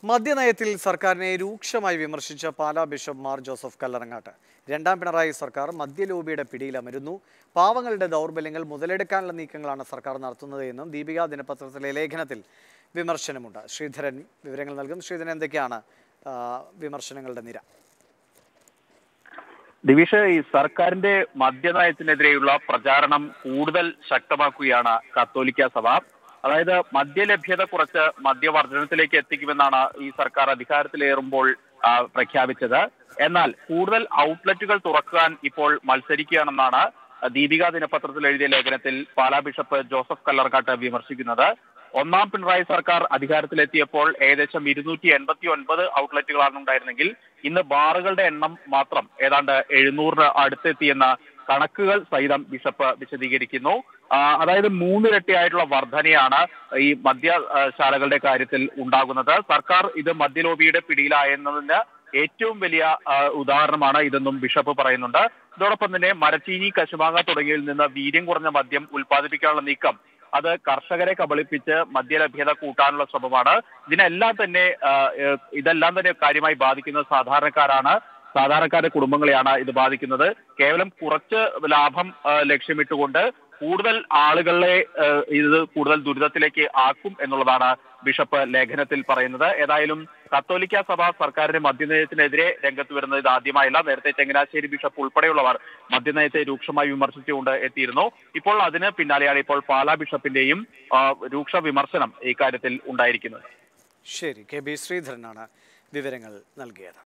മദ്യനയത്തിൽ സർക്കാരിനെ രൂക്ഷമായി വിമർശിച്ച പാലാ ബിഷപ്പ് മാർ ജോസഫ് കല്ലറങ്ങാട്ട് രണ്ടാം പിണറായി സർക്കാർ മദ്യലോബിയുടെ പിടിയിലമരുന്നു പാവങ്ങളുടെ ദൗർബല്യങ്ങൾ മുതലെടുക്കാനുള്ള നീക്കങ്ങളാണ് സർക്കാർ നടത്തുന്നത് എന്നും ദീപിക ദിനപത്രത്തിലെ ലേഖനത്തിൽ വിമർശനമുണ്ട് ശ്രീധരൻ വിവരങ്ങൾ നൽകും ശ്രീധരൻ എന്തൊക്കെയാണ് ആ, വിമർശനങ്ങളുടെ നിര ദിവിഷ ഈ സർക്കാരിന്റെ മദ്യനയത്തിനെതിരെയുള്ള പ്രചാരണം കൂടുതൽ ശക്തമാക്കുകയാണ് കത്തോലിക്ക സഭ അതായത് മദ്യലഭ്യത കുറച്ച് മദ്യവർജനത്തിലേക്ക് എത്തിക്കുമെന്നാണ് ഈ സർക്കാർ അധികാരത്തിലേറുമ്പോൾ ആ, പ്രഖ്യാപിച്ചത് എന്നാൽ കൂടുതൽ ഔട്ട്ലെറ്റുകൾ തുറക്കാൻ ഇപ്പോൾ മത്സരിക്കുകയാണെന്നാണ് ദീപിക ദിനപത്രത്തിൽ എഴുതിയ ലേഖനത്തിൽ പാലാ ബിഷപ്പ് ജോസഫ് കല്ലർക്കാട്ട് വിമർശിക്കുന്നത് ഒന്നാം പിണറായി സർക്കാർ അധികാരത്തിലെത്തിയപ്പോൾ ഏകദേശം ഇരുന്നൂറ്റി എൺപത്തി ഒൻപത് ഔട്ട്ലെറ്റുകളാണ് ഉണ്ടായിരുന്നെങ്കിൽ ഇന്ന് ബാറുകളുടെ എണ്ണം മാത്രം ഏതാണ്ട് എഴുന്നൂറിന് അടുത്തെത്തിയെന്ന കണക്കുകൾ സഹിതം ബിഷപ്പ് വിശദീകരിക്കുന്നു ആ, അതായത് മൂന്നിരട്ടിയായിട്ടുള്ള വർധനയാണ് ഈ മദ്യശാലകളുടെ കാര്യത്തിൽ ഉണ്ടാകുന്നത് സർക്കാർ ഇത് മദ്യലോബിയുടെ പിടിയിലായെന്നതിന് ഏറ്റവും വലിയ ആ, ഉദാഹരണമാണ് ഇതെന്നും ബിഷപ്പ് പറയുന്നുണ്ട് ഇതോടൊപ്പം തന്നെ മരച്ചീനി കശുമാങ്ങ തുടങ്ങിയതിൽ നിന്ന് വീര്യം കുറഞ്ഞ മദ്യം ഉൽപ്പാദിപ്പിക്കാനുള്ള നീക്കം അത് കർഷകരെ കബളിപ്പിച്ച് മദ്യലഭ്യത കൂട്ടാനുള്ള ശ്രമമാണ് ഇതിനെല്ലാം തന്നെ ആ, ഏഹ്, ഇതെല്ലാം തന്നെ കാര്യമായി ബാധിക്കുന്നത് സാധാരണക്കാരാണ് സാധാരണക്കാരുടെ കുടുംബങ്ങളെയാണ് ഇത് ബാധിക്കുന്നത് കേവലം കുറച്ച് ലാഭം ആ, ലക്ഷ്യമിട്ടുകൊണ്ട് കൂടുതൽ ആളുകളെ ആ, ഇത് കൂടുതൽ ദുരിതത്തിലേക്ക് ആക്കും എന്നുള്ളതാണ് ബിഷപ്പ് ലേഖനത്തിൽ പറയുന്നത് ഏതായാലും കത്തോലിക്ക സഭ സർക്കാരിന്റെ മദ്യനയത്തിനെതിരെ രംഗത്ത് വരുന്നത് ഇത് ആദ്യമായല്ല നേരത്തെ ചങ്ങനാശ്ശേരി ബിഷപ്പ് ഉൾപ്പെടെയുള്ളവർ മദ്യനയത്തെ രൂക്ഷമായി വിമർശിച്ചുകൊണ്ട് എത്തിയിരുന്നു ഇപ്പോൾ അതിന് പിന്നാലെയാണ് ഇപ്പോൾ പാലാ ബിഷപ്പിന്റെയും ആ, രൂക്ഷ വിമർശനം ഇക്കാര്യത്തിൽ ഉണ്ടായിരിക്കുന്നത് ശരി കെ ബി ശ്രീധരനാണ് വിവരങ്ങൾ നൽകിയത്